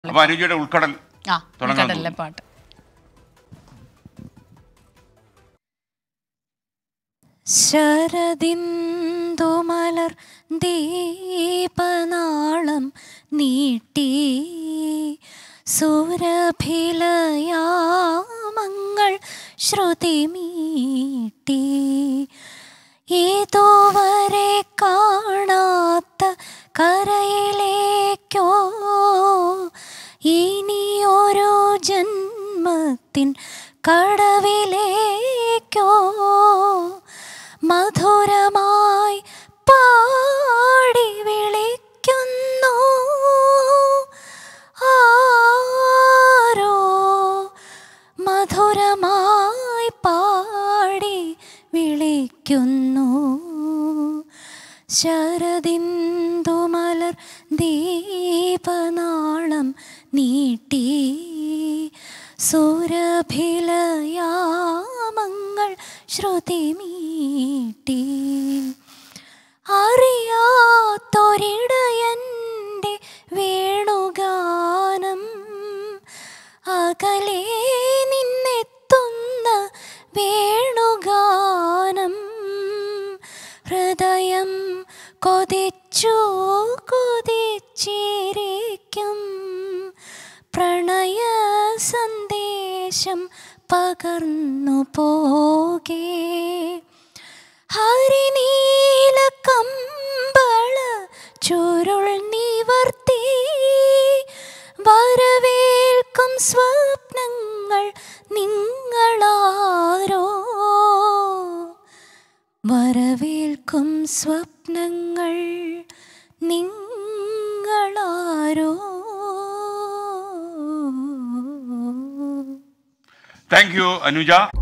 അപ്പൊ അനുജയുടെ ഉൾക്കടൽ ആ തുടങ്ങാൻ കടലിലെ പാട്ട് ശരദിന്ദുമലർ ദീപനാളം നീട്ടി സുരഭിലയാമങ്ങൾ ശ്രുതി മീട്ടി ഏതോവരെ കാണാത്ത കരയിലേക്കോ ഇനിയൊരു ജന്മത്തിൻ കടവിലേക്കോ മധുരമായി പാടി വിളിക്കുന്നു ആരോ മധുരമായി പാടി വിളിക്കുന്നു ശരദിന്ദുമലർ ദീപനാളം നീട്ടി സുരഭിലയാമങ്ങൾ ശ്രുതി മീട്ടി അറിയാത്തൊരിടയൻ്റെ വേണുഗാനം അകലെ നിന്നെത്തുന്ന വേണുഗാനം ഹൃദയം കൊതിച്ചു കൊതിച്ചിരിക്കും പ്രണയ സന്ദേശം പകർന്നു പോകേ ഹരിനീല കമ്പള ചുരുൾ നിവർത്തി വരവേൽക്കും സ്വപ്നങ്ങൾ നിങ്ങളാരോ വരവേൽക്കും സ്വപ്നങ്ങൾ നിങ്ങളാരോ താങ്ക് യു അനുജ